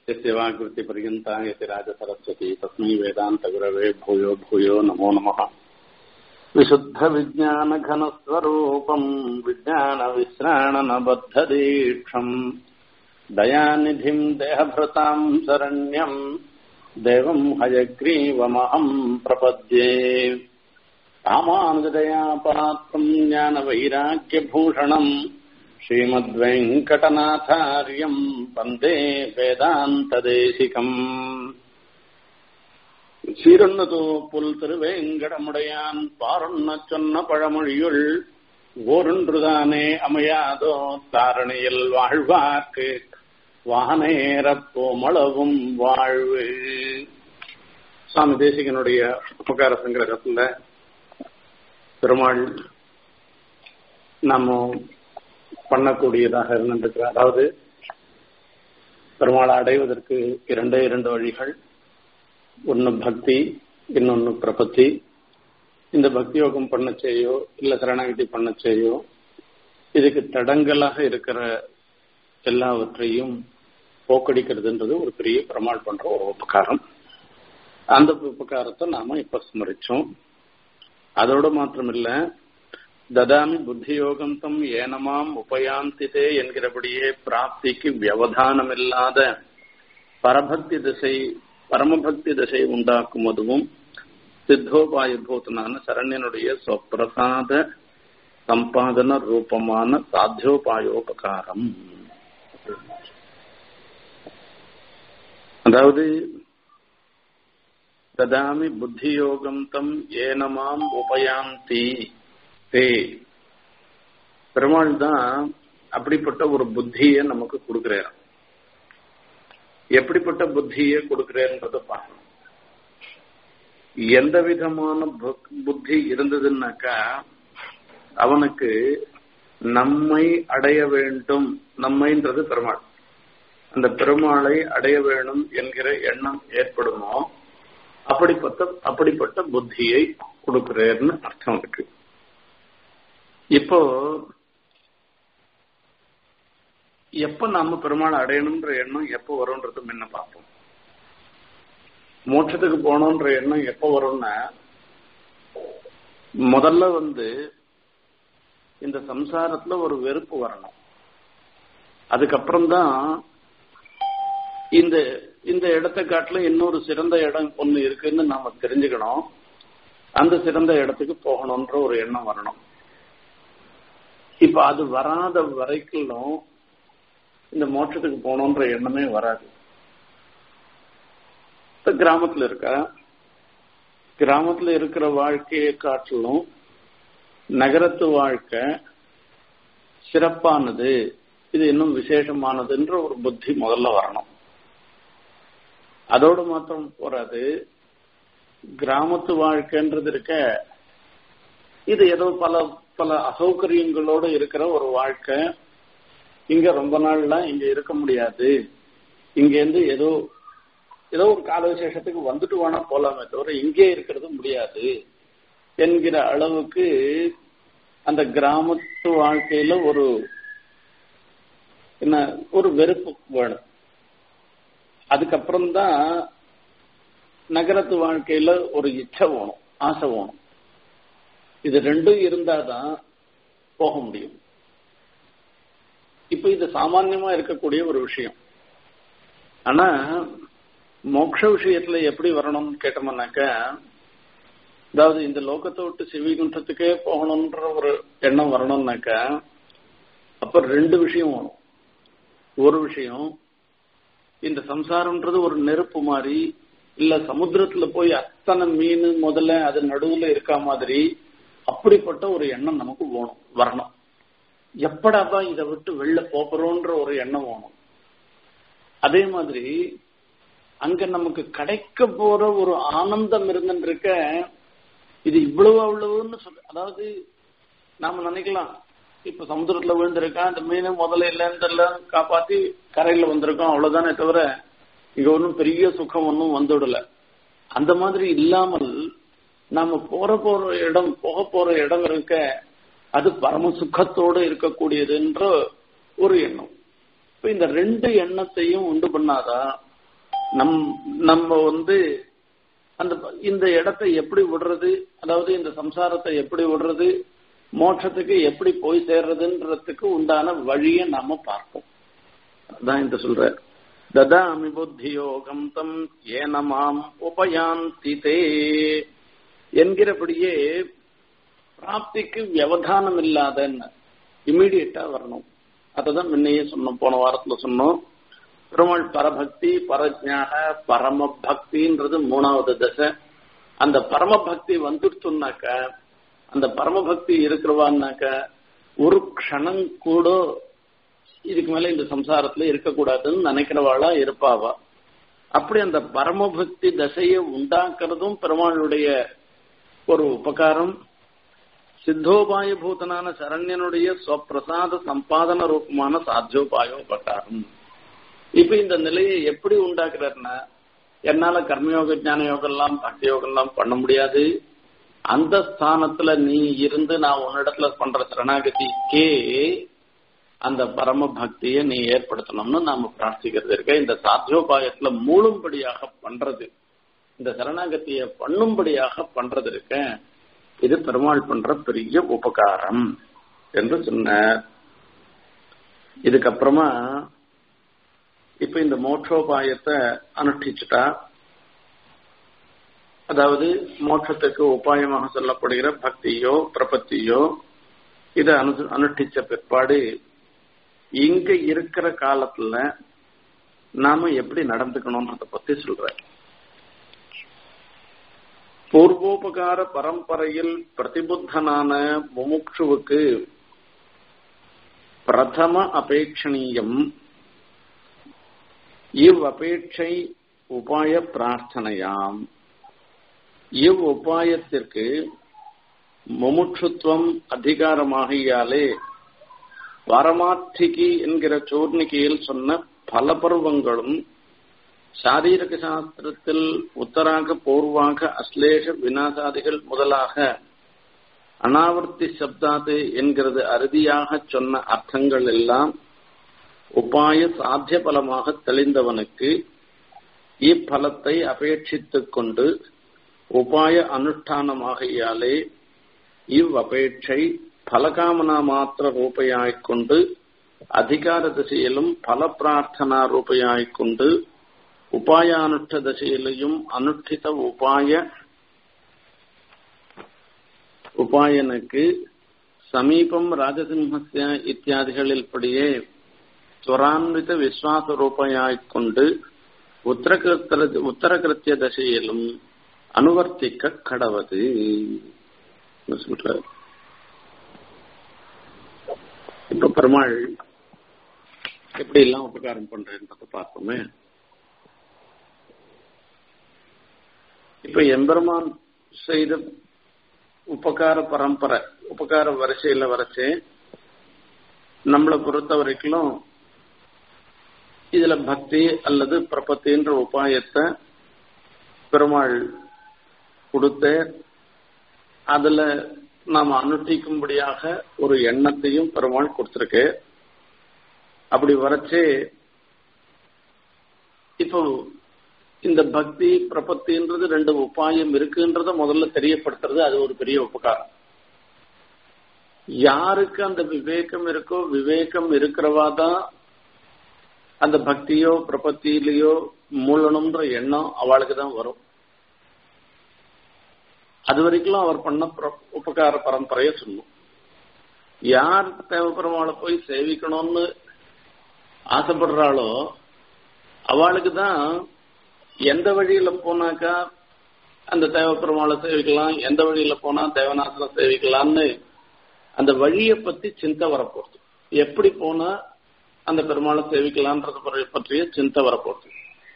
यस्य वाकृतिपर्यन्ता यति राजसरस्वती तस्मै वेदान्तगुरवे भूयो भूयो नमो नमः विशुद्धविज्ञानघनस्वरूपम् विज्ञानविश्राणनबद्धदीक्षम् दयानिधिम् देहभृताम् शरण्यम् देवम् हयग्रीवमहम् प्रपद्ये रामानुजदया पात्रम् ज्ञानवैराग्यभूषणम् श्रीमद्वेङ्कटनाथार्यम् वन्दे वेदान्तदेशिकम् சீரொன்னதோ புல் திருவேங்கடமுடையான் பாரொன்ன சொன்ன பழமொழியுள் ஓரொன்றுதானே அமையாதோ தாரணியில் வாழ்வார்க்கு வானேரப் போமளவும் வாழ்வு சுவாமி தேசிகனுடைய உபகார சங்கிரகத்துல பெருமாள் நம்ம பண்ணக்கூடியதாக இருந்திருக்கிறார் அதாவது பெருமாளை அடைவதற்கு இரண்டே இரண்டு வழிகள் ஒன்னு பக்தி இன்னொன்னு பிரபத்தி இந்த பக்தி யோகம் பண்ண செய்யோ இல்ல சரணாகதி பண்ண செய்யோ இதுக்கு தடங்கலாக இருக்கிற எல்லாவற்றையும் போக்கடிக்கிறதுன்றது ஒரு பெரிய பெருமாள் பண்ற ஒரு உபகாரம் அந்த உபகாரத்தை நாம இப்ப ஸ்மரிச்சோம் அதோட மாத்திரமில்ல ததாமி புத்தி யோகம் தம் ஏனமாம் உபயாந்திதே என்கிறபடியே பிராப்திக்கு வியவதானம் இல்லாத பரபக்தி திசை பரமபக்தி திசை உண்டாக்குவதும் சித்தோபாயபூதனான சரண்யனுடைய சொப்பிரசாத சம்பாதன ரூபமான சாத்தியோபாயோபகாரம் அதாவது ததாமி புத்தி யோகம் தம் ஏனமாம் உபயாந்தி தே பெருமாள் தான் அப்படிப்பட்ட ஒரு புத்திய நமக்கு கொடுக்கிறார் எப்படிப்பட்ட புத்தியை கொடுக்கிறேன்றத பார்க்கணும் எந்த விதமான புத்தி இருந்ததுன்னாக்கா அவனுக்கு நம்மை அடைய வேண்டும் நம்மைன்றது பெருமாள் அந்த பெருமாளை அடைய வேணும் என்கிற எண்ணம் ஏற்படுமோ அப்படிப்பட்ட அப்படிப்பட்ட புத்தியை கொடுக்கிறேன்னு அர்த்தம் இருக்கு இப்போ எப்ப நாம பெருமாள் அடையணும்ன்ற எண்ணம் எப்ப வரும்ன்றது முன்ன பார்ப்போம் மோட்சத்துக்கு போகணுன்ற எண்ணம் எப்ப வரும்னா முதல்ல வந்து இந்த சம்சாரத்துல ஒரு வெறுப்பு வரணும் அதுக்கப்புறம் தான் இந்த இந்த இடத்தை காட்டிலும் இன்னொரு சிறந்த இடம் ஒண்ணு இருக்குன்னு நாம தெரிஞ்சுக்கணும் அந்த சிறந்த இடத்துக்கு போகணும்ன்ற ஒரு எண்ணம் வரணும் இப்ப அது வராத வரைக்கும் இந்த மோட்சத்துக்கு போகணுன்ற எண்ணமே வராது இப்ப கிராமத்துல இருக்க கிராமத்துல இருக்கிற வாழ்க்கையை காட்டிலும் நகரத்து வாழ்க்கை சிறப்பானது இது இன்னும் விசேஷமானதுன்ற ஒரு புத்தி முதல்ல வரணும் அதோடு மாத்திரம் போறாது கிராமத்து வாழ்க்கைன்றது இருக்க இது ஏதோ பல பல அசௌகரியங்களோடு இருக்கிற ஒரு வாழ்க்கை இங்க ரொம்ப நாள்லாம் இங்க இருக்க முடியாது இங்க இருந்து ஏதோ ஏதோ ஒரு கால விசேஷத்துக்கு வந்துட்டு வேணா போலாமே தவிர இங்கே இருக்கிறது முடியாது என்கிற அளவுக்கு அந்த கிராமத்து வாழ்க்கையில ஒரு என்ன ஒரு வெறுப்பு வேணும் அதுக்கப்புறம் தான் நகரத்து வாழ்க்கையில ஒரு இச்சை வேணும் ஆசை வேணும் இது ரெண்டும் இருந்தாதான் போக முடியும் இப்ப இது சாமான்யமா இருக்கக்கூடிய ஒரு விஷயம் ஆனா மோட்ச விஷயத்துல எப்படி வரணும்னு கேட்டோம்னாக்க அதாவது இந்த லோகத்தை விட்டு சிவிகுண்டத்துக்கே போகணும்ன்ற ஒரு எண்ணம் வரணும்னாக்க அப்ப ரெண்டு விஷயம் வேணும் ஒரு விஷயம் இந்த சம்சாரம்ன்றது ஒரு நெருப்பு மாதிரி இல்ல சமுத்திரத்துல போய் அத்தனை மீன் முதல்ல அது நடுவுல இருக்கா மாதிரி அப்படிப்பட்ட ஒரு எண்ணம் நமக்கு வேணும் வரணும் எப்படாப்பா இதை விட்டு வெளில போகிறோன்ற ஒரு எண்ணம் வேணும் அதே மாதிரி அங்க நமக்கு கிடைக்க போற ஒரு ஆனந்தம் இருந்துருக்க இது இவ்வளவு அவ்வளவுன்னு சொல்ல அதாவது நாம நினைக்கலாம் இப்ப சமுத்திரத்துல விழுந்திருக்கான் அந்த மீன் முதல்ல இல்லைன்னு காப்பாத்தி கரையில வந்திருக்கோம் அவ்வளவுதானே தவிர இங்க ஒன்றும் பெரிய சுகம் ஒன்றும் வந்துடல அந்த மாதிரி இல்லாமல் நாம போற போற இடம் போக போற இடம் இருக்க அது பரம சுகத்தோடு இருக்கக்கூடியதுன்ற ஒரு எண்ணம் இப்ப இந்த ரெண்டு எண்ணத்தையும் உண்டு பண்ணாதான் நம் நம்ம வந்து அந்த இந்த இடத்தை எப்படி விடுறது அதாவது இந்த சம்சாரத்தை எப்படி விடுறது மோட்சத்துக்கு எப்படி போய் சேர்றதுன்றதுக்கு உண்டான வழியை நாம பார்ப்போம் அதான் இந்த சொல்ற ததாமி புத்தி யோகம் தம் ஏனமாம் உபயாந்தி தே என்கிறபடியே பிராப்திக்கு வியவதானம் இல்லாதன்னு இம்மிடியட்டா வரணும் அததான் முன்னையே சொன்னோம் போன வாரத்துல சொன்னோம் பெருமாள் பரபக்தி பரஜான பரம பக்தின்றது மூணாவது தசை அந்த பரமபக்தி வந்துடுச்சுனாக்க அந்த பரமபக்தி இருக்கிறவான்னாக்க ஒரு க்ஷணம் கூட இதுக்கு மேல இந்த சம்சாரத்துல இருக்கக்கூடாதுன்னு நினைக்கிறவாளா இருப்பாவா அப்படி அந்த பரமபக்தி தசையை உண்டாக்குறதும் பெருமாளுடைய ஒரு உபகாரம் சித்தோபாய பூதனான சரண்யனுடைய ஸ்வப்பிரசாத சம்பாதன ரூபமான சாத்தியோபாயோபகாரம் இப்ப இந்த நிலையை எப்படி உண்டாக்குறாருன்னா என்னால கர்மயோக ஞான யோகம் எல்லாம் பக்தி யோகம் எல்லாம் பண்ண முடியாது அந்த ஸ்தானத்துல நீ இருந்து நான் உன்னிடத்துல பண்ற சரணாகதிக்கே அந்த பரம பக்தியை நீ ஏற்படுத்தணும்னு நாம பிரார்த்திக்கிறது இருக்க இந்த சாத்தியோபாயத்துல மூழும்படியாக பண்றது இந்த சரணாகத்திய பண்ணும்படியாக பண்றது இருக்க இது பெருமாள் பண்ற பெரிய உபகாரம் என்று சொன்னார் இதுக்கப்புறமா இப்ப இந்த மோட்சோபாயத்தை அனுஷ்டிச்சுட்டா அதாவது மோட்சத்துக்கு உபாயமாக சொல்லப்படுகிற பக்தியோ பிரபத்தியோ இதை அனு அனுஷ்டிச்ச பிற்பாடு இங்க இருக்கிற காலத்துல நாம எப்படி நடந்துக்கணும்ன்றத பத்தி சொல்றேன் பூர்வோபகார பரம்பரையில் பிரதிபுத்தனான முமுட்சுவுக்கு பிரதம அபேட்சணீயம் இவ் அபேட்சை உபாய பிரார்த்தனையாம் இவ் உபாயத்திற்கு முமுட்சுத்துவம் அதிகாரமாகியாலே வரமாத்திகி என்கிற சூர்ணிகையில் சொன்ன பல பருவங்களும் சாரீரக சாஸ்திரத்தில் உத்தராக பூர்வாக அஸ்லேஷ வினாசாதிகள் முதலாக அனாவர்த்தி சப்தாது என்கிறது அறுதியாக சொன்ன அர்த்தங்கள் எல்லாம் உபாய சாத்திய பலமாக தெளிந்தவனுக்கு இப்பலத்தை அபேட்சித்துக் கொண்டு உபாய அனுஷ்டானமாகையாலே இவ் அபேட்சை பலகாமனா மாத்திர ரூபையாய்க் கொண்டு அதிகார திசையிலும் பல பிரார்த்தனா ரூபையாய்க் கொண்டு உபாயானுஷ்ட திசையிலையும் அனுஷ்டித உபாய உபாயனுக்கு சமீபம் ராஜசிம்ஹஸ்ய இத்தியாதிகளில் படியே ஸ்வரான்வித விஸ்வாச ரூபையாய்க் கொண்டு உத்தரகிருத்த உத்தரகிருத்திய தசையிலும் அனுவர்த்திக்க கடவது சொல்றார் இப்ப பெருமாள் எப்படி எல்லாம் உபகாரம் பண்றேன்றத பார்ப்போமே இப்ப எம்பெருமான் செய்த உபகார பரம்பரை உபகார வரிசையில வரைச்சு நம்மளை பொறுத்த வரைக்கும் இதுல பக்தி அல்லது பிரபத்தின்ற உபாயத்தை பெருமாள் கொடுத்த அதுல நாம் அனுஷ்டிக்கும்படியாக ஒரு எண்ணத்தையும் பெருமாள் கொடுத்திருக்கு அப்படி வரைச்சு இப்போ இந்த பக்தி பிரபத்தின்றது ரெண்டு உபாயம் இருக்குன்றத முதல்ல தெரியப்படுத்துறது அது ஒரு பெரிய உபகாரம் யாருக்கு அந்த விவேகம் இருக்கோ விவேகம் இருக்கிறவா தான் அந்த பக்தியோ பிரபத்தியிலையோ மூழணும்ன்ற எண்ணம் அவளுக்கு தான் வரும் அது வரைக்கும் அவர் பண்ண உபகார பரம்பரைய சொல்லும் யார் தேவப்பெருமாளை போய் சேவிக்கணும்னு ஆசைப்படுறாளோ அவளுக்கு தான் எந்த வழியில போனாக்கா அந்த தேவப்பெருமாளை சேவிக்கலாம் எந்த வழியில போனா தேவநாசனை சேவிக்கலாம்னு அந்த வழியை பத்தி சிந்தை வரப்போகுது எப்படி போனா அந்த பெருமாளை சேவிக்கலான்றது பற்றிய சிந்தை வரப்போகுது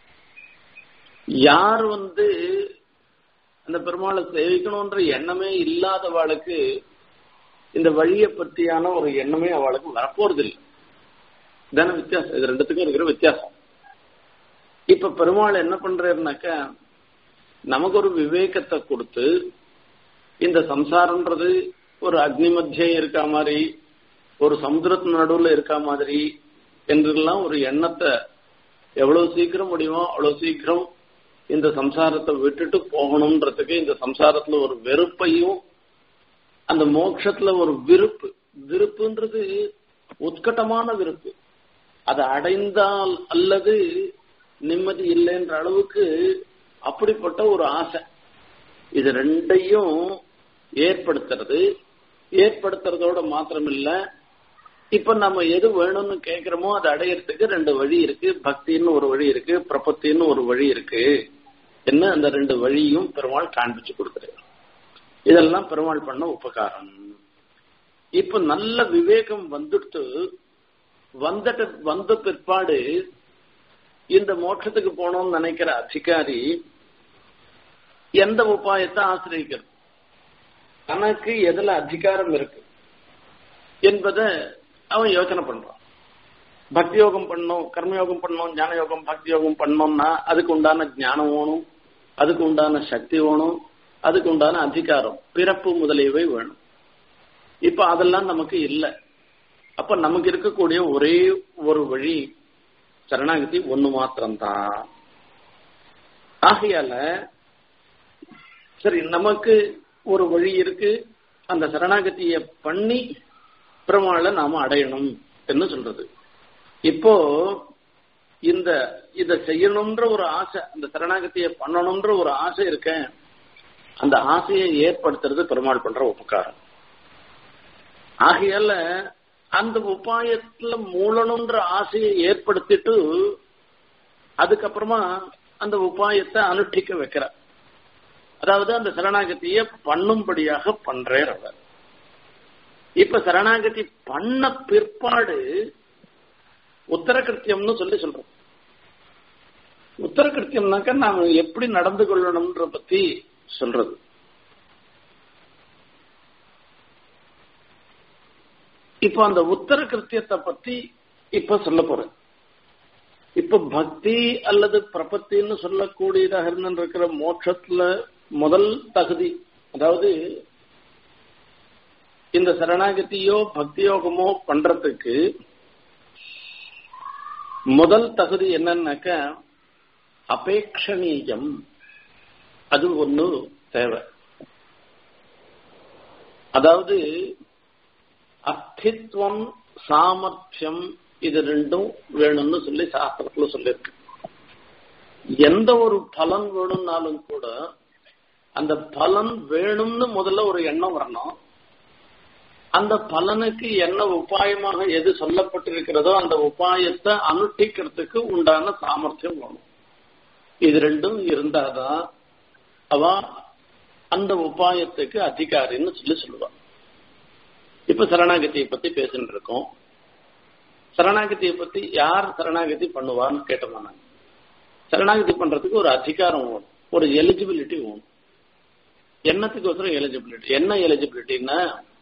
யார் வந்து அந்த பெருமாளை சேவிக்கணும்ன்ற எண்ணமே இல்லாதவாளுக்கு இந்த வழியை பற்றியான ஒரு எண்ணமே அவளுக்கு வரப்போறது இல்லை தானே வித்தியாசம் இது ரெண்டுத்துக்கும் இருக்கிற வித்தியாசம் இப்ப பெருமாள் என்ன பண்றாருனாக்கா நமக்கு ஒரு விவேகத்தை கொடுத்து இந்த சம்சாரம்ன்றது ஒரு அக்னி மத்தியம் இருக்கா மாதிரி ஒரு சமுத்திரத்து நடுவுல இருக்கா மாதிரி என்றெல்லாம் ஒரு எண்ணத்தை எவ்வளவு சீக்கிரம் முடியுமோ அவ்வளவு சீக்கிரம் இந்த சம்சாரத்தை விட்டுட்டு போகணும்ன்றதுக்கு இந்த சம்சாரத்துல ஒரு வெறுப்பையும் அந்த மோட்சத்துல ஒரு விருப்பு விருப்புன்றது உத்கட்டமான விருப்பு அதை அடைந்தால் அல்லது நிம்மதி இல்லைன்ற அளவுக்கு அப்படிப்பட்ட ஒரு ஆசை இது ரெண்டையும் ஏற்படுத்துறது ஏற்படுத்துறதோட மாத்திரமில்ல இப்ப நம்ம எது வேணும்னு கேக்குறோமோ அதை அடையறதுக்கு ரெண்டு வழி இருக்கு பக்தின்னு ஒரு வழி இருக்கு பிரபத்தின்னு ஒரு வழி இருக்கு என்ன அந்த ரெண்டு வழியும் பெருமாள் காண்பிச்சு கொடுக்குறாரு இதெல்லாம் பெருமாள் பண்ண உபகாரம் இப்ப நல்ல விவேகம் வந்துட்டு வந்துட்டு வந்த பிற்பாடு இந்த மோட்சத்துக்கு போனோம்னு நினைக்கிற அதிகாரி எந்த உபாயத்தை ஆசிரியக்கிறது தனக்கு எதுல அதிகாரம் இருக்கு என்பதை அவன் யோசனை பண்றான் பக்தி யோகம் பண்ணும் கர்மயோகம் பண்ணும் ஞான யோகம் பக்தி யோகம் பண்ணோம்னா அதுக்கு உண்டான ஞானம் வேணும் அதுக்கு உண்டான சக்தி வேணும் அதுக்கு உண்டான அதிகாரம் பிறப்பு முதலியவை வேணும் இப்ப அதெல்லாம் நமக்கு இல்லை அப்ப நமக்கு இருக்கக்கூடிய ஒரே ஒரு வழி சரணாகதி ஒண்ணு மாத்திரம்தான் ஆகையால சரி நமக்கு ஒரு வழி இருக்கு அந்த சரணாகதிய பண்ணி பெருமாளை நாம அடையணும் என்று சொல்றது இப்போ இந்த இத செய்யணும்ன்ற ஒரு ஆசை அந்த சரணாகதியை பண்ணணும்ன்ற ஒரு ஆசை இருக்க அந்த ஆசையை ஏற்படுத்துறது பெருமாள் பண்ற உபகாரம் ஆகையால அந்த உபாயத்துல மூலணுன்ற ஆசையை ஏற்படுத்திட்டு அதுக்கப்புறமா அந்த உபாயத்தை அனுஷ்டிக்க வைக்கிற அதாவது அந்த சரணாகதியை பண்ணும்படியாக பண்றார் அவர் இப்ப சரணாகதி பண்ண பிற்பாடு உத்தரகிருத்தியம்னு சொல்லி சொல்றோம் உத்தரகிருத்தியம்னாக்க நாம எப்படி நடந்து கொள்ளணும்ன்ற பத்தி சொல்றது இப்போ அந்த உத்தர கிருத்தியத்தை பத்தி இப்ப சொல்ல போறேன் இப்ப பக்தி அல்லது பிரபத்தின்னு சொல்லக்கூடியதாக இருந்திருக்கிற மோட்சத்துல முதல் தகுதி அதாவது இந்த சரணாகதியோ பக்தி யோகமோ பண்றதுக்கு முதல் தகுதி என்னன்னாக்க அபேக்ஷணீயம் அது ஒண்ணு தேவை அதாவது அஸ்தித்வம் சாமர்த்தியம் இது ரெண்டும் வேணும்னு சொல்லி சாஸ்திரத்துல சொல்லியிருக்கு எந்த ஒரு பலன் வேணும்னாலும் கூட அந்த பலன் வேணும்னு முதல்ல ஒரு எண்ணம் வரணும் அந்த பலனுக்கு என்ன உபாயமாக எது சொல்லப்பட்டிருக்கிறதோ அந்த உபாயத்தை அனுஷ்டிக்கிறதுக்கு உண்டான சாமர்த்தியம் வேணும் இது ரெண்டும் இருந்தாதான் அவ அந்த உபாயத்துக்கு அதிகாரின்னு சொல்லி சொல்லுவான் இப்ப சரணாகதியை பத்தி பேசிட்டு இருக்கோம் சரணாகதியை பத்தி யார் சரணாகதி பண்ணுவான்னு கேட்டோம் நான் சரணாகதி பண்றதுக்கு ஒரு அதிகாரம் வேணும் ஒரு எலிஜிபிலிட்டி வேணும் என்னத்துக்கு எலிஜிபிலிட்டி என்ன எலிஜிபிலிட்டின்னா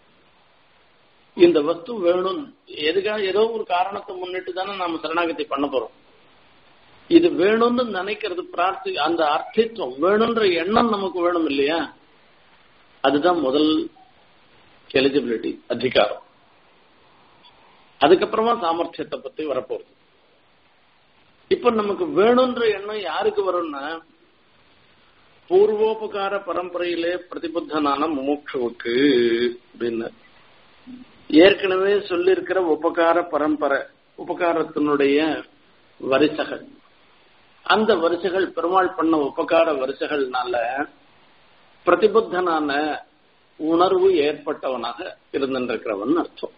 இந்த வஸ்து வேணும் எதுக்காக ஏதோ ஒரு காரணத்தை முன்னிட்டு தானே நாம சரணாகதி பண்ண போறோம் இது வேணும்னு நினைக்கிறது பிரார்த்தி அந்த அர்த்தித்துவம் வேணும்ன்ற எண்ணம் நமக்கு வேணும் இல்லையா அதுதான் முதல் எலிஜிபிலிட்டி அதிகாரம் அதுக்கப்புறமா சாமர்த்தியத்தை பத்தி வரப்போகுது இப்ப நமக்கு வேணும்ன்ற எண்ணம் யாருக்கு வரும்னா பூர்வோபகார பரம்பரையிலே பிரதிபுத்தனான முமுட்சுவுக்கு அப்படின்னு ஏற்கனவே சொல்லியிருக்கிற உபகார பரம்பரை உபகாரத்தினுடைய வரிசைகள் அந்த வரிசைகள் பெருமாள் பண்ண உபகார வரிசைகள்னால பிரதிபுத்தனான உணர்வு ஏற்பட்டவனாக இருந்திருக்கிறவன் அர்த்தம்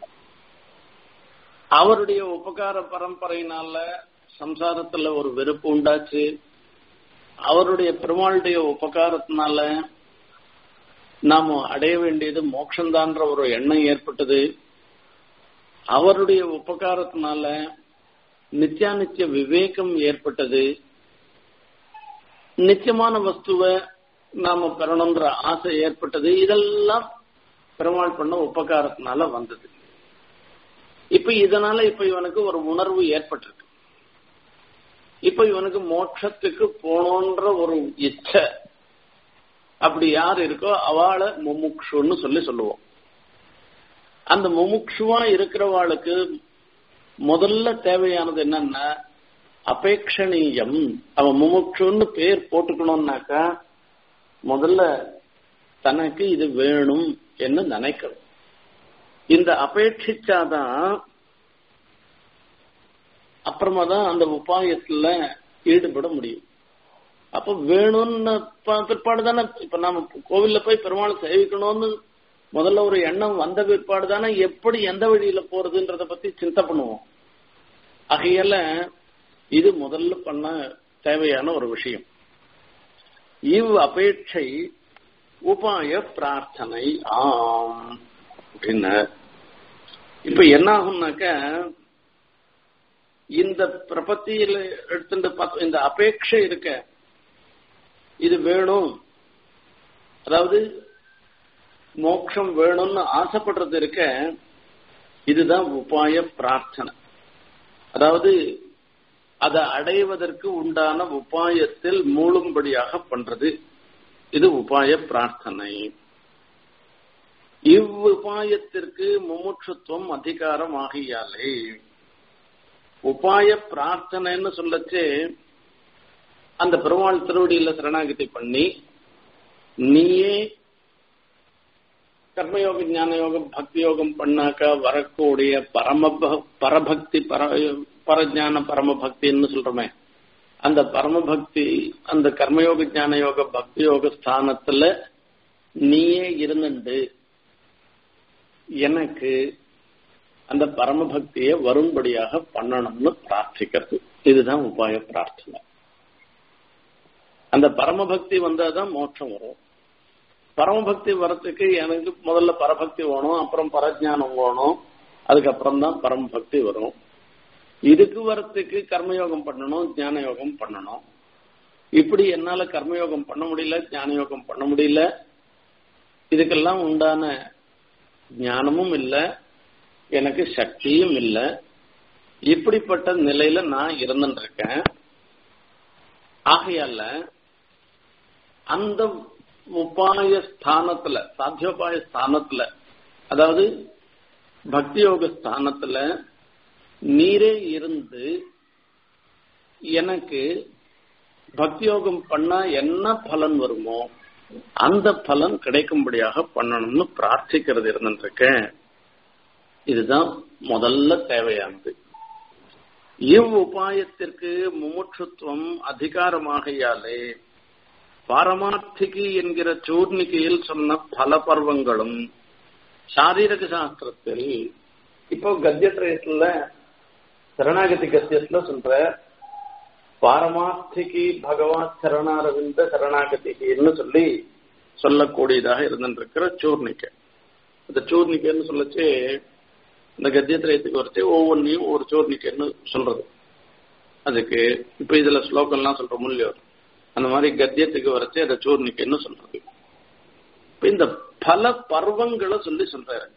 அவருடைய உபகார பரம்பரையினால சம்சாரத்துல ஒரு வெறுப்பு உண்டாச்சு அவருடைய பெருமாளுடைய உபகாரத்தினால நாம அடைய வேண்டியது மோட்சம்தான்ற ஒரு எண்ணம் ஏற்பட்டது அவருடைய உபகாரத்தினால நித்தியானித்திய விவேகம் ஏற்பட்டது நித்தியமான வஸ்துவை நாம பெறணுன்ற ஆசை ஏற்பட்டது இதெல்லாம் பெருமாள் பண்ண உபகாரத்தினால வந்தது இப்ப இதனால இப்ப இவனுக்கு ஒரு உணர்வு ஏற்பட்டிருக்கு இப்ப இவனுக்கு மோட்சத்துக்கு போனோன்ற ஒரு இச்சை அப்படி யார் இருக்கோ அவளை முமுக்ஷுன்னு சொல்லி சொல்லுவோம் அந்த முமுக்ஷுவா இருக்கிறவாளுக்கு முதல்ல தேவையானது என்னன்னா அபேட்சணீயம் அவன் முமுட்சுன்னு பேர் போட்டுக்கணும்னாக்கா முதல்ல தனக்கு இது வேணும் என்று நினைக்கணும் இந்த அபேட்சிச்சாதான் அப்புறமா தான் அந்த உபாயத்துல ஈடுபட முடியும் அப்ப வேணும்னு பிற்பாடு தானே இப்ப நாம கோவில்ல போய் பெருமாள் சேவிக்கணும்னு முதல்ல ஒரு எண்ணம் வந்த பிற்பாடு தானே எப்படி எந்த வழியில போறதுன்றத பத்தி சிந்தை பண்ணுவோம் ஆகையால இது முதல்ல பண்ண தேவையான ஒரு விஷயம் இவ் அபேட்சை உபாய பிரார்த்தனை ஆம் அப்படின்னு இப்ப என்ன ஆகும்னாக்க இந்த பிரபத்தியில எடுத்துட்டு பார்த்தோம் இந்த அபேட்சை இருக்க இது வேணும் அதாவது மோட்சம் வேணும்னு ஆசைப்படுறது இருக்க இதுதான் உபாய பிரார்த்தனை அதாவது அதை அடைவதற்கு உண்டான உபாயத்தில் மூழும்படியாக பண்றது இது உபாய பிரார்த்தனை இவ் உபாயத்திற்கு முமுட்சுத்துவம் அதிகாரம் ஆகியாலே உபாய பிரார்த்தனைன்னு சொல்லச்சு அந்த பெருமாள் திருவடியில சரணாகதி பண்ணி நீயே கர்மயோக ஞான யோகம் பக்தி யோகம் பண்ணாக்கா வரக்கூடிய பரம பரபக்தி பர பரஜான பரம பக்தின்னு சொல்றோமே அந்த பரமபக்தி அந்த கர்மயோக ஞான யோக பக்தி யோக ஸ்தானத்துல நீயே இருந்துண்டு எனக்கு அந்த பரமபக்தியை வரும்படியாக பண்ணணும்னு பிரார்த்திக்கிறது இதுதான் உபாய பிரார்த்தனை அந்த பரமபக்தி வந்தாதான் மோட்சம் வரும் பரமபக்தி வரத்துக்கு எனக்கு முதல்ல பரபக்தி வேணும் அப்புறம் பரஜானம் வேணும் அதுக்கப்புறம் தான் பரமபக்தி வரும் இதுக்கு வரத்துக்கு கர்மயோகம் பண்ணணும் ஞான யோகம் பண்ணணும் இப்படி என்னால கர்மயோகம் பண்ண முடியல ஞான யோகம் பண்ண முடியல இதுக்கெல்லாம் உண்டான ஞானமும் இல்லை எனக்கு சக்தியும் இல்லை இப்படிப்பட்ட நிலையில நான் இருந்துட்டு இருக்கேன் ஆகையால அந்த உபாய ஸ்தானத்துல சாத்தியோபாய ஸ்தானத்துல அதாவது பக்தி யோக ஸ்தானத்துல நீரே இருந்து எனக்கு பக்தி யோகம் பண்ணா என்ன பலன் வருமோ அந்த பலன் கிடைக்கும்படியாக பண்ணணும்னு பிரார்த்திக்கிறது இருந்துருக்கேன் இதுதான் முதல்ல தேவையானது இவ் உபாயத்திற்கு முமுட்சுத்துவம் அதிகாரமாகையாலே பாரமார்த்திகி என்கிற சூர்ணிகையில் சொன்ன பல பர்வங்களும் சாரீரக சாஸ்திரத்தில் இப்போ கத்தியத்திரயத்துல சரணாகதி கத்தியத்துல சொல்ற பாரமார்த்திகி பகவான் சரணாரவிந்த சரணாகதின்னு சொல்லி சொல்லக்கூடியதாக இருந்துருக்கிற சூர்ணிக்கை இந்த சூர்ணிக்கைன்னு சொல்லச்சு இந்த கத்தியத்திரயத்துக்கு வரைச்சு ஒவ்வொன்றையும் ஒரு சூர்ணிக்கைன்னு சொல்றது அதுக்கு இப்ப இதுல ஸ்லோகம்லாம் சொல்ற மூலியம் அந்த மாதிரி கத்தியத்துக்கு வரைச்சு அதை சூர்ணிக்கைன்னு சொல்றது இப்ப இந்த பல பர்வங்களை சொல்லி சொல்றாரு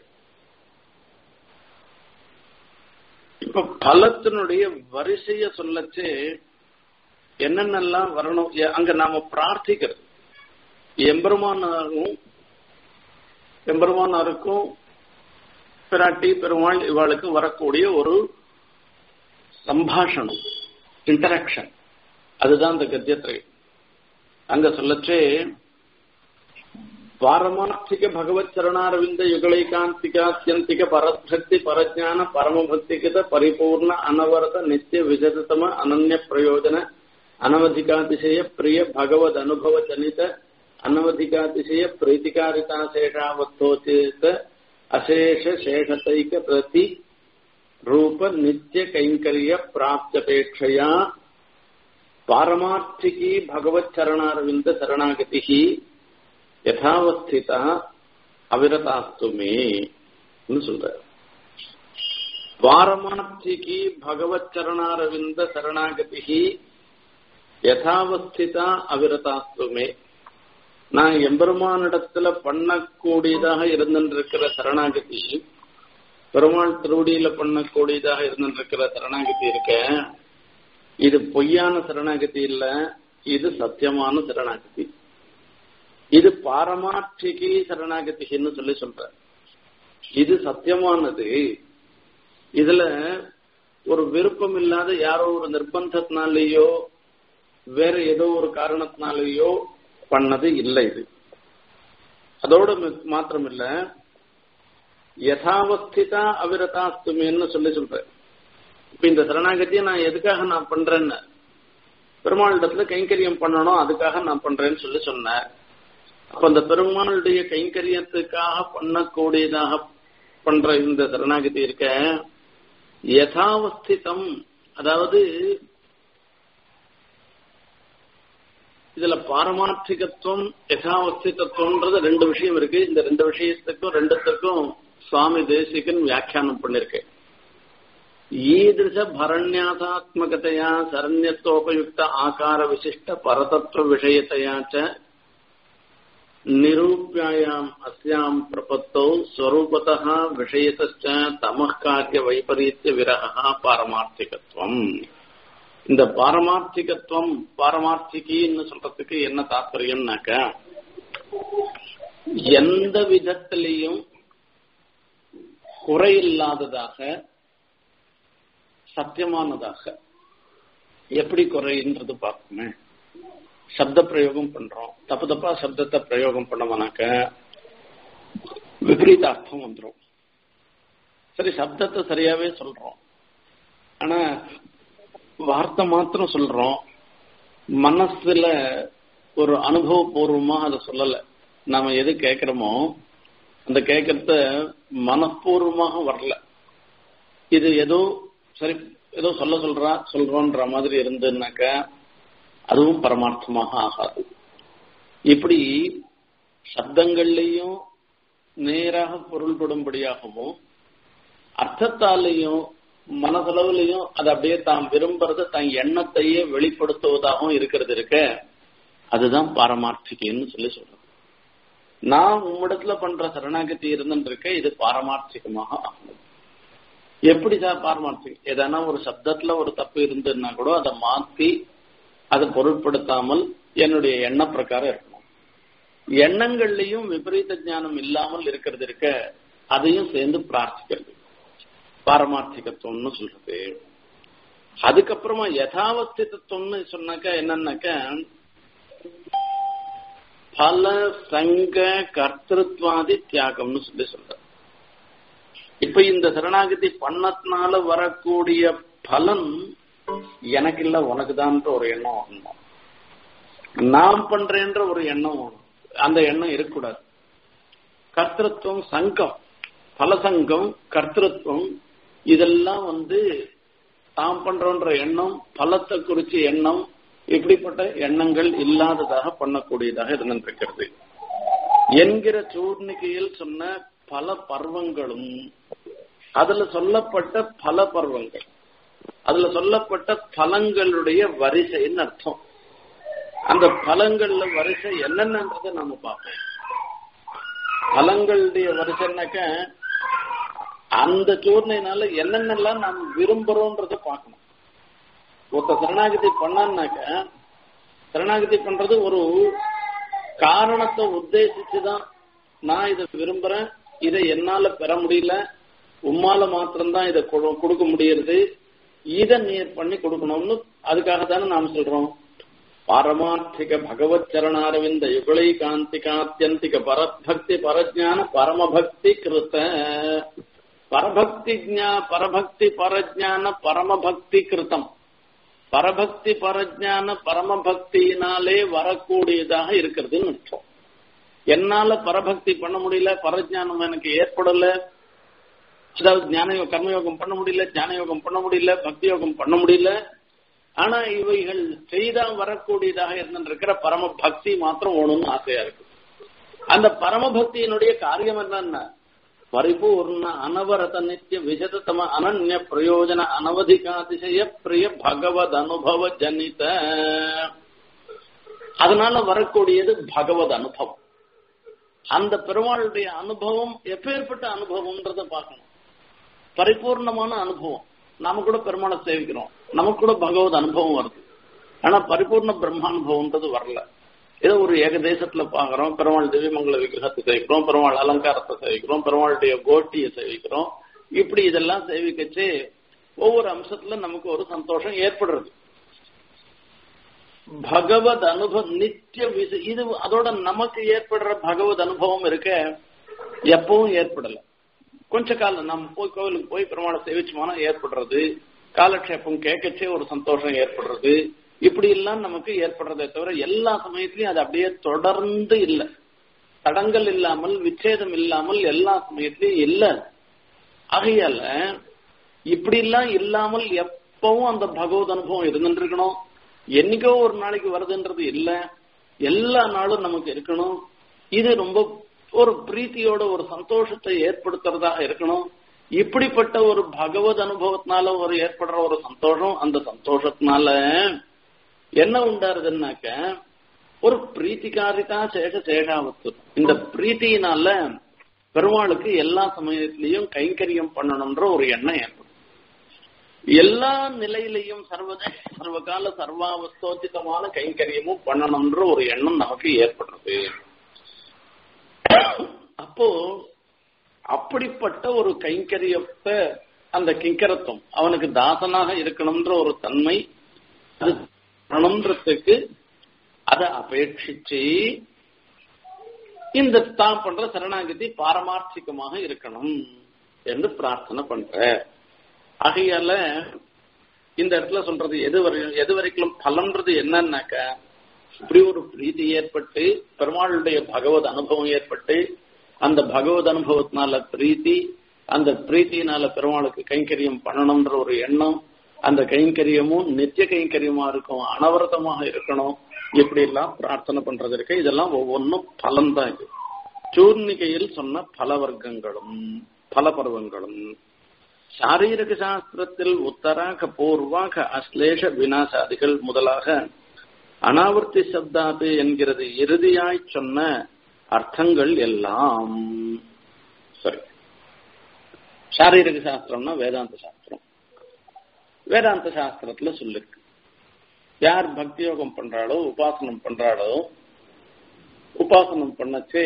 இப்ப பலத்தினுடைய வரிசைய சொல்லச்சு என்னென்னலாம் வரணும் அங்க நாம பிரார்த்திக்கிறது எம்பெருமானாரும் எம்பெருமானாருக்கும் பிராட்டி பெருமாள் இவாளுக்கு வரக்கூடிய ஒரு சம்பாஷணம் இன்டராக்ஷன் அதுதான் இந்த கத்தியத்திரை அங்க சொல்லச்சே பாரமார்த்திக பகவத் சரணாரவிந்த யுகளைகாந்திகாத்தியந்திக பரபக்தி பரஜான பரமபக்திகித பரிபூர்ண அனவரத நித்திய விஜததம அனன்ய பிரயோஜன அனவதிகாதிசய பிரிய பகவத் அனுபவ ஜனித அனவதிகாதிசய பிரீத்திகாரிதா சேஷாவத்தோச்சித அசேஷ சேஷத்தைக பிரதி ரூப நித்திய கைங்கரிய பிராப்தபேட்சையா பாரமார்த்திகி பகவத் சரணாரவிந்த சரணாகதி யதாவஸ்திதா அவிரதாஸ்துமே சொல்ற பாரமார்த்திகி பகவத் சரணாரவிந்த சரணாகதி யதாவஸ்திதா அவிரதாஸ்துமே நான் எம்பெருமானிடத்துல பண்ணக்கூடியதாக இருந்திருக்கிற சரணாகதி பெருமாள் திருவடியில பண்ணக்கூடியதாக இருந்திருக்கிற சரணாகதி இருக்க இது பொய்யான சரணாகதி இல்ல இது சத்தியமான சரணாகதி இது பாரமார்த்திகி சரணாகதின்னு சொல்லி சொல்ற இது சத்தியமானது இதுல ஒரு விருப்பம் இல்லாத யாரோ ஒரு நிர்பந்தத்தினாலேயோ வேற ஏதோ ஒரு காரணத்தினாலேயோ பண்ணது இல்லை இது அதோட மாத்திரம் இல்ல யதாவஸ்திதா அவிரதாஸ்துமின்னு சொல்லி சொல்றேன் இப்ப இந்த சரணாகதியை நான் எதுக்காக நான் பண்றேன்னு பெருமாளிடத்துல கைங்கரியம் பண்ணணும் அதுக்காக நான் பண்றேன்னு சொல்லி சொன்னேன் அப்ப அந்த பெருமாளுடைய கைங்கரியத்துக்காக பண்ணக்கூடியதாக பண்ற இந்த சரணாகதி இருக்க யதாவஸ்திதம் அதாவது இதுல பாரமார்த்திகத்துவம் யதாவஸ்திதத்துவம்ன்றது ரெண்டு விஷயம் இருக்கு இந்த ரெண்டு விஷயத்துக்கும் ரெண்டுத்துக்கும் சுவாமி தேசிகன் வியாக்கியானம் பண்ணிருக்கேன் ஈதிருஷ பரண்யாசாத்மகதையா சரண்யத்தோபயுக்த ஆகார விசிஷ்ட பரதத்துவ விஷயத்தையா ச நிரூபியாயாம் அஸ்யாம் பிரபத்தோ ஸ்வரூபதः விஷயத்தச்ச தமः காரிய வைபரீத்திய விரகா பாரமார்த்திகத்துவம் இந்த பாரமார்த்திகத்துவம் பாரமார்த்திகின்னு சொல்றதுக்கு என்ன தாற்பயம்னாக்க எந்த விதத்திலையும் குறையில்லாததாக சத்தியமானதாக எப்படி குறைன்றது பார்ப்போமே சப்த பிரயோகம் பண்றோம் தப்பு தப்பா சப்தத்தை பிரயோகம் பண்ணோம்னாக்க விபரீத அர்த்தம் வந்துடும் சரி சப்தத்தை சரியாவே சொல்றோம் ஆனா வார்த்தை மாத்திரம் சொல்றோம் மனசுல ஒரு அனுபவபூர்வமா அதை சொல்லல நாம எது கேட்கிறோமோ அந்த கேட்கறத மனப்பூர்வமாக வரல இது ஏதோ சரி ஏதோ சொல்ல சொல்றா சொல்றோன்ற மாதிரி இருந்துன்னாக்க அதுவும் பரமார்த்தமாக ஆகாது இப்படி சப்தங்கள்லையும் நேராக பொருள்படும்படியாகவும் அர்த்தத்தாலையும் மனதளவுலையும் அது அப்படியே தாம் விரும்புறத தன் எண்ணத்தையே வெளிப்படுத்துவதாகவும் இருக்கிறது இருக்க அதுதான் பாரமார்த்திகன்னு சொல்லி சொல்றோம் நான் உம்மிடத்துல பண்ற சரணாகதி இருந்துருக்க இது பாரமார்த்திகமாக ஆகும் எப்படி சார் பாரமார்த்திகம் எதனா ஒரு சப்தத்துல ஒரு தப்பு இருந்துன்னா கூட அதை மாத்தி அதை பொருட்படுத்தாமல் என்னுடைய எண்ண பிரகாரம் இருக்கணும் எண்ணங்கள்லயும் விபரீத ஞானம் இல்லாமல் இருக்கிறது இருக்க அதையும் சேர்ந்து பிரார்த்திக்கிறது பாரமார்த்திகத்துவம்னு சொல்றது அதுக்கப்புறமா யதாவஸ்திதத்துவம்னு சொன்னாக்க என்னன்னாக்க பல சங்க கர்த்திருவாதி தியாகம்னு சொல்லி சொல்ற இப்ப இந்த சரணாகதி பண்ணத்தினால வரக்கூடிய பலன் எனக்கு இல்ல உனக்கு தான் ஒரு எண்ணம் வரணும் நான் பண்றேன்ற ஒரு எண்ணம் வேணும் அந்த எண்ணம் இருக்கக்கூடாது கர்த்திருவம் சங்கம் பலசங்கம் கர்த்திருவம் இதெல்லாம் வந்து தாம் பண்றோன்ற எண்ணம் பலத்தை குறிச்சு எண்ணம் இப்படிப்பட்ட எண்ணங்கள் இல்லாததாக பண்ணக்கூடியதாக இருந்திருக்கிறது என்கிற சூர்ணிகையில் சொன்ன பல பர்வங்களும் அதுல சொல்லப்பட்ட பல பர்வங்கள் அதுல சொல்லப்பட்ட பலங்களுடைய வரிசைன்னு அர்த்தம் அந்த பலங்கள்ல வரிசை என்னென்னன்றதை நாம பார்ப்போம் பலங்களுடைய வரிசைனாக்க அந்த சூர்ணையினால என்னென்னலாம் நாம் விரும்புறோன்றத பார்க்கணும் ஒருத்த சரணாகதி பண்ணான்னாக்க சரணாகதி பண்றது ஒரு காரணத்தை உத்தேசிச்சுதான் நான் இதை விரும்புறேன் இதை என்னால பெற முடியல உம்மால மாத்திரம்தான் இதை கொடுக்க முடியறது இதை நீர் பண்ணி கொடுக்கணும்னு அதுக்காக தானே நாம் சொல்றோம் பாரமார்த்திக பகவத் சரணாரவிந்த யுகலை காந்திகாத்தியந்திக பரபக்தி பரஜான பரமபக்தி கிருத்த பரபக்தி ஜா பரபக்தி பரஜான பரமபக்தி கிருத்தம் பரபக்தி பரஜான பரமபக்தியினாலே வரக்கூடியதாக இருக்கிறதுன்னு அர்த்தம் என்னால பரபக்தி பண்ண முடியல பரஜானம் எனக்கு ஏற்படல அதாவது ஞான கர்மயோகம் பண்ண முடியல ஞான யோகம் பண்ண முடியல பக்தி யோகம் பண்ண முடியல ஆனா இவைகள் செய்தா வரக்கூடியதாக இருந்திருக்கிற பரம பக்தி மாத்திரம் ஓணும்னு ஆசையா இருக்கு அந்த பரமபக்தியினுடைய காரியம் என்னன்னா பரிபூர்ண அனவரத நித்திய விசததம அனன்ய பிரயோஜன அனவதிகாதிசய பிரிய பகவத் அனுபவ ஜனித அதனால வரக்கூடியது பகவத் அனுபவம் அந்த பெருமாளுடைய அனுபவம் எப்பேற்பட்ட அனுபவம்ன்றத பார்க்கணும் பரிபூர்ணமான அனுபவம் நாம கூட பெருமாளை சேவிக்கிறோம் நமக்கு கூட பகவத் அனுபவம் வருது ஆனா பரிபூர்ண பிரம்மானுபவம்ன்றது வரல ஏதோ ஒரு ஏகதேசத்துல பாக்குறோம் பெருமாள் திவ்யமங்கல விக்கிரகத்தை சேவிக்கிறோம் பெருமாள் அலங்காரத்தை சேவிக்கிறோம் பெருமாளுடைய கோட்டியை சேவிக்கிறோம் இப்படி இதெல்லாம் சேவிக்கச்சு ஒவ்வொரு அம்சத்துல நமக்கு ஒரு சந்தோஷம் ஏற்படுறது பகவத் அனுபவம் நித்திய விச இது அதோட நமக்கு ஏற்படுற பகவத் அனுபவம் இருக்க எப்பவும் ஏற்படல கொஞ்ச காலம் நம்ம போய் கோவிலுக்கு போய் பெருமாளை சேவிச்சோம்னா ஏற்படுறது காலக்ஷேபம் கேட்கச்சே ஒரு சந்தோஷம் ஏற்படுறது இப்படி எல்லாம் நமக்கு ஏற்படுறதே தவிர எல்லா சமயத்திலையும் அது அப்படியே தொடர்ந்து இல்லை தடங்கள் இல்லாமல் விச்சேதம் இல்லாமல் எல்லா சமயத்திலையும் இல்ல ஆகையால இப்படி எல்லாம் இல்லாமல் எப்பவும் அந்த பகவத் அனுபவம் இருந்துட்டு இருக்கணும் என்னைக்கோ ஒரு நாளைக்கு வருதுன்றது இல்ல எல்லா நாளும் நமக்கு இருக்கணும் இது ரொம்ப ஒரு பிரீத்தியோட ஒரு சந்தோஷத்தை ஏற்படுத்துறதாக இருக்கணும் இப்படிப்பட்ட ஒரு பகவத் அனுபவத்தினால ஒரு ஏற்படுற ஒரு சந்தோஷம் அந்த சந்தோஷத்தினால என்ன உண்டாருதுன்னாக்க ஒரு பிரீத்திகாரிதா சேஷ சேஷாவத்து இந்த பிரீத்தியினால பெருமாளுக்கு எல்லா சமயத்திலையும் கைங்கரியம் பண்ணணும்ன்ற ஒரு எண்ணம் ஏற்படும் எல்லா நிலையிலையும் சர்வத சர்வகால சர்வாவஸ்தோச்சிதமான கைங்கரியமும் பண்ணணும்ன்ற ஒரு எண்ணம் நமக்கு ஏற்படுறது அப்போ அப்படிப்பட்ட ஒரு கைங்கரியத்தை அந்த கிங்கரத்துவம் அவனுக்கு தாசனாக இருக்கணும்ன்ற ஒரு தன்மை அது பண்ணணுன்றதுக்கு அதை அபேட்சிச்சு இந்த தான் பண்ற சரணாகதி பாரமார்த்திகமாக இருக்கணும் என்று பிரார்த்தனை பண்ற ஆகையால இந்த இடத்துல சொல்றது எது வரை எது வரைக்கும் பலன்றது என்னன்னாக்க இப்படி ஒரு பிரீதி ஏற்பட்டு பெருமாளுடைய பகவத் அனுபவம் ஏற்பட்டு அந்த பகவத் அனுபவத்தினால பிரீத்தி அந்த பிரீத்தியினால பெருமாளுக்கு கைங்கரியம் பண்ணணும்ன்ற ஒரு எண்ணம் அந்த கைங்கரியமும் நித்திய கைங்கரியமா இருக்கும் அனவரதமாக இருக்கணும் இப்படி எல்லாம் பிரார்த்தனை பண்றது இருக்கு இதெல்லாம் ஒவ்வொன்றும் பலன் தான் இது சூர்ணிகையில் சொன்ன பல வர்க்கங்களும் பல பருவங்களும் சாரீரக சாஸ்திரத்தில் உத்தராக பூர்வாக அஸ்லேஷ வினாசாதிகள் முதலாக அனாவர்த்தி சப்தாது என்கிறது இறுதியாய் சொன்ன அர்த்தங்கள் எல்லாம் சரி சாரீரக சாஸ்திரம்னா வேதாந்த சாஸ்திரம் வேதாந்த சாஸ்திரத்துல சொல்லிருக்கு யார் பக்தி யோகம் பண்றாளோ உபாசனம் பண்றாளோ உபாசனம் பண்ணச்சு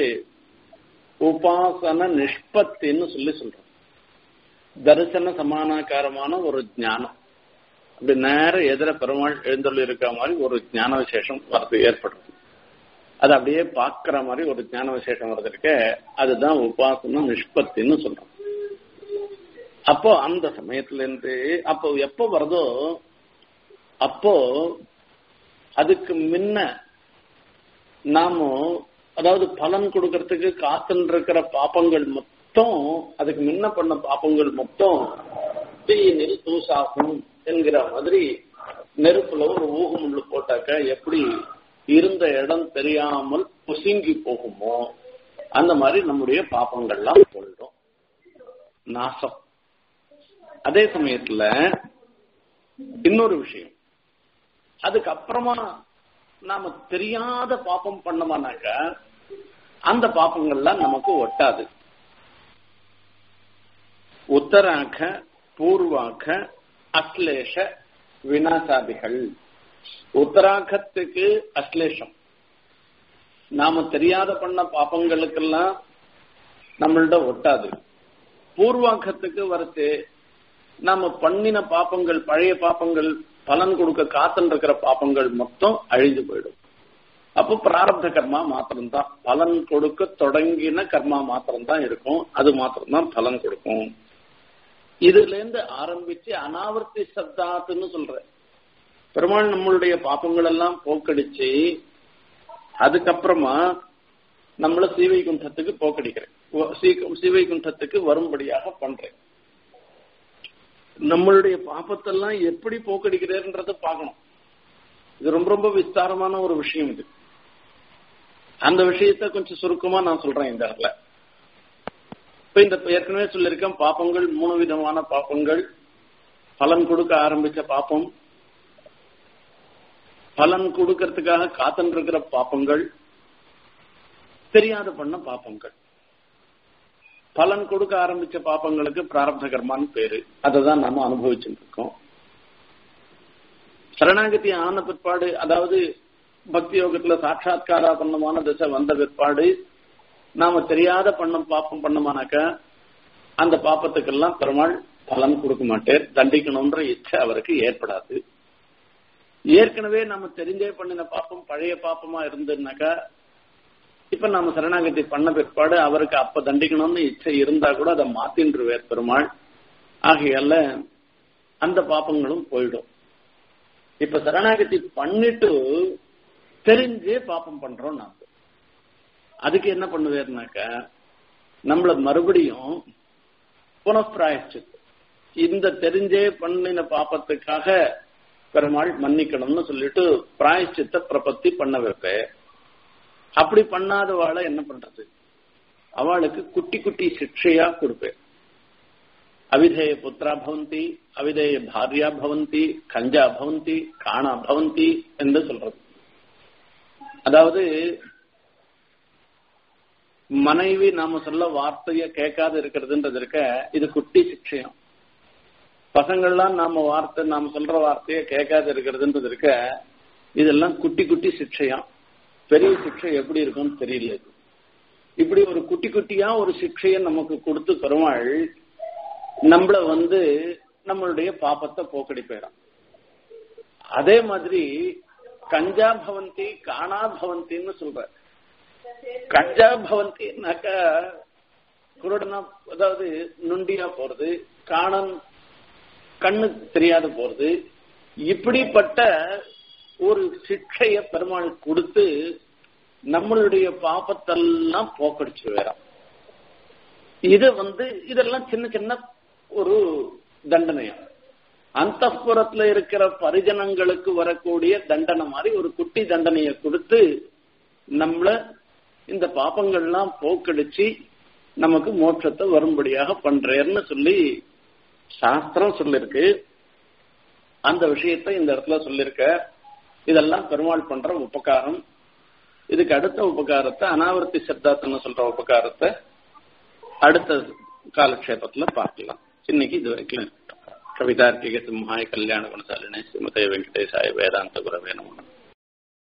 உபாசன நிஷ்பத்தின்னு சொல்லி சொல்றோம் தரிசன சமானாக்காரமான ஒரு ஞானம் அப்படி நேரம் எதிர பெருமாள் எழுந்தொள்ளி இருக்க மாதிரி ஒரு ஞான விசேஷம் வரது ஏற்படுது அது அப்படியே பாக்குற மாதிரி ஒரு ஞான விசேஷம் வருது இருக்க அதுதான் உபாசனம் நிஷ்பத்தின்னு சொல்றோம் அப்போ அந்த சமயத்துல இருந்து அப்போ எப்போ வருதோ அப்போ அதுக்கு முன்ன நாம அதாவது பலன் கொடுக்கறதுக்கு காத்துன்னு இருக்கிற பாப்பங்கள் மொத்தம் அதுக்கு முன்ன பண்ண பாப்பங்கள் மொத்தம் தீயினில் தூசாகும் என்கிற மாதிரி நெருப்புல ஒரு ஊகமுள்ளு போட்டாக்க எப்படி இருந்த இடம் தெரியாமல் புசுங்கி போகுமோ அந்த மாதிரி நம்முடைய பாப்பங்கள்லாம் போயிடும் நாசம் அதே சமயத்துல இன்னொரு விஷயம் அதுக்கப்புறமா நாம தெரியாத பாப்பம் பண்ணோம்னாக்க அந்த பாப்பங்கள்லாம் நமக்கு ஒட்டாது உத்தராக பூர்வாக அஸ்லேஷ வினாசாதிகள் உத்தராகத்துக்கு அஸ்லேஷம் நாம தெரியாத பண்ண பாப்பங்களுக்கெல்லாம் நம்மள்ட ஒட்டாது பூர்வாக்கத்துக்கு வரத்து நாம பண்ணின பாப்பங்கள் பழைய பாப்பங்கள் பலன் கொடுக்க காத்துன்னு இருக்கிற பாப்பங்கள் மொத்தம் அழிஞ்சு போயிடும் அப்போ பிராரப்த கர்மா மாத்திரம்தான் பலன் கொடுக்க தொடங்கின கர்மா மாத்திரம்தான் இருக்கும் அது மாத்திரம்தான் பலன் கொடுக்கும் இதுல இருந்து ஆரம்பிச்சு அனாவர்த்தி சப்தாத்துன்னு சொல்ற பெருமாள் நம்மளுடைய பாப்பங்கள் எல்லாம் போக்கடிச்சு அதுக்கப்புறமா நம்மள சீவைகுண்டத்துக்கு போக்கடிக்கிறேன் சீவைகுண்டத்துக்கு வரும்படியாக பண்றேன் நம்மளுடைய பாப்பத்தெல்லாம் எப்படி போக்கடிக்கிறேன்றத பார்க்கணும் இது ரொம்ப ரொம்ப விஸ்தாரமான ஒரு விஷயம் இது அந்த விஷயத்த கொஞ்சம் சுருக்கமா நான் சொல்றேன் இந்த இடத்துல இப்ப இந்த ஏற்கனவே சொல்லியிருக்கேன் பாப்பங்கள் மூணு விதமான பாப்பங்கள் பலன் கொடுக்க ஆரம்பிச்ச பாப்பம் பலன் கொடுக்கறதுக்காக காத்துட்டு இருக்கிற பாப்பங்கள் தெரியாத பண்ண பாப்பங்கள் பலன் கொடுக்க ஆரம்பிச்ச பாப்பங்களுக்கு பிராரப்த கர்மான்னு பேரு அதை தான் நாம அனுபவிச்சுட்டு இருக்கோம் சரணாகதி ஆன பிற்பாடு அதாவது பக்தி யோகத்துல சாட்சா்காராபன்னமான திசை வந்த பிற்பாடு நாம தெரியாத பண்ண பாப்பம் பண்ணோமானாக்க அந்த பாப்பத்துக்கெல்லாம் பெருமாள் பலன் கொடுக்க மாட்டேன் தண்டிக்கணும்ன்ற இச்சை அவருக்கு ஏற்படாது ஏற்கனவே நம்ம தெரிஞ்சே பண்ணின பாப்பம் பழைய பாப்பமா இருந்ததுனாக்கா இப்ப நாம சரணாகதி பண்ண பிற்பாடு அவருக்கு அப்ப தண்டிக்கணும்னு இச்சை இருந்தா கூட அதை மாத்தின்றுவேர் பெருமாள் ஆகையால அந்த பாப்பங்களும் போயிடும் இப்ப சரணாகதி பண்ணிட்டு தெரிஞ்சே பாப்பம் பண்றோம் நாம அதுக்கு என்ன பண்ணுவேர்னாக்கா நம்மள மறுபடியும் புனப்பிராயச்சித்து இந்த தெரிஞ்சே பண்ணின பாப்பத்துக்காக பெருமாள் மன்னிக்கணும்னு சொல்லிட்டு பிராயச்சித்த பிரபத்தி பண்ண வைப்பேன் அப்படி பண்ணாதவாளை என்ன பண்றது அவளுக்கு குட்டி குட்டி சிக்ஷையா கொடுப்பேன் அவிதேய புத்திரா பவந்தி அவிதேய பாரியா பவந்தி கஞ்சா பவந்தி காணா பவந்தி என்று சொல்றது அதாவது மனைவி நாம சொல்ல வார்த்தைய கேட்காது இருக்கிறதுன்றது இருக்க இது குட்டி சிக்ஷயம் பசங்கள்லாம் நாம வார்த்தை நாம சொல்ற வார்த்தைய கேட்காது இருக்கிறதுன்றது இருக்க இதெல்லாம் குட்டி குட்டி சிக்ஷயம் பெரிய சிக்ஷை எப்படி இருக்கும்னு தெரியல இப்படி ஒரு குட்டி குட்டியா ஒரு சிக்ஷையை நமக்கு கொடுத்து பெருமாள் நம்மள வந்து நம்மளுடைய பாப்பத்தை போக்கடி போயிடும் அதே மாதிரி கஞ்சா பவந்தி காணா பவந்தின்னு சொல்ற கஞ்சா பவந்தின்னாக்கா குருடனா அதாவது நுண்டியா போறது காணன் கண்ணு தெரியாத போறது இப்படிப்பட்ட ஒரு சிக்ஷைய பெருமாள் கொடுத்து நம்மளுடைய பாப்பத்தெல்லாம் போக்கடிச்சு வேறாம் இது வந்து இதெல்லாம் சின்ன சின்ன ஒரு தண்டனையா அந்த புறத்துல இருக்கிற பரிஜனங்களுக்கு வரக்கூடிய தண்டனை மாதிரி ஒரு குட்டி தண்டனையை கொடுத்து நம்மள இந்த பாப்பங்கள்லாம் போக்கடிச்சு நமக்கு மோட்சத்தை வரும்படியாக பண்றேன்னு சொல்லி சாஸ்திரம் சொல்லிருக்கு அந்த விஷயத்தை இந்த இடத்துல சொல்லிருக்க இதெல்லாம் பெருமாள் பண்ற உபகாரம் இதுக்கு அடுத்த உபகாரத்தை அனாவர்த்தி சப்தாத்தன்னு சொல்ற உபகாரத்தை அடுத்த காலக்ஷேபத்துல பார்க்கலாம் இன்னைக்கு இது வரைக்கும் இருக்கட்டும் கவிதார்த்திக சிம்ஹாய கல்யாண குணசாலினே ஸ்ரீமதே வெங்கடேசாய வேதாந்த குரவே நம